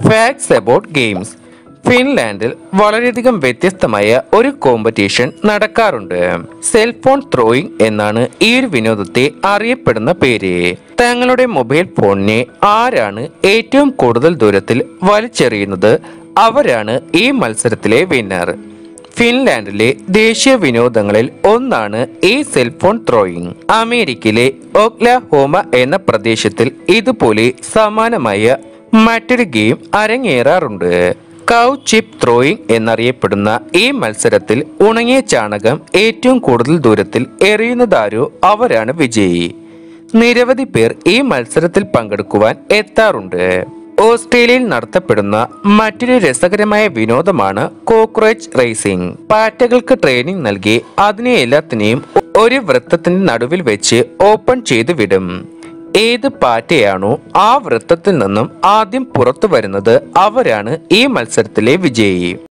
facts about games ഫിൻലാൻഡിൽ വളരെയധികം വ്യത്യസ്തമായ ഒരു കോമ്പറ്റീഷൻ നടക്കാറുണ്ട് സെൽഫോൺ ത്രോയിങ് എന്നാണ് ഈ ഒരു വിനോദത്തെ അറിയപ്പെടുന്ന പേര് തങ്ങളുടെ മൊബൈൽ ഫോണിനെ ആരാണ് ഏറ്റവും കൂടുതൽ ദൂരത്തിൽ വലിച്ചെറിയുന്നത് അവരാണ് ഈ മത്സരത്തിലെ വിന്നർ ഫിൻലാൻഡിലെ ദേശീയ വിനോദങ്ങളിൽ ഒന്നാണ് ഈ സെൽഫോൺ ത്രോയിങ് അമേരിക്കയിലെ ഓക്ലഹോമ എന്ന പ്രദേശത്തിൽ ഇതുപോലെ സമാനമായ മറ്റൊരു ഗെയിം അരങ്ങേറാറുണ്ട് കൗ ചിപ്പ് ത്രോയിങ് എന്നറിയപ്പെടുന്ന ഈ മത്സരത്തിൽ ഉണങ്ങിയ ചാണകം ഏറ്റവും കൂടുതൽ ദൂരത്തിൽ എറിയുന്നതാരോ അവരാണ് വിജയി നിരവധി പേർ ഈ മത്സരത്തിൽ പങ്കെടുക്കുവാൻ എത്താറുണ്ട് ഓസ്ട്രേലിയയിൽ നടത്തപ്പെടുന്ന മറ്റൊരു രസകരമായ വിനോദമാണ് കോക്രോച്ച് റേസിംഗ് പാറ്റകൾക്ക് ട്രെയിനിങ് നൽകി അതിനെ എല്ലാത്തിനെയും ഒരു വൃത്തത്തിന്റെ നടുവിൽ വെച്ച് ഓപ്പൺ ചെയ്തു വിടും ഏത് പാറ്റയാണോ ആ വൃത്തത്തിൽ നിന്നും ആദ്യം പുറത്തു വരുന്നത് അവരാണ് ഈ മത്സരത്തിലെ വിജയി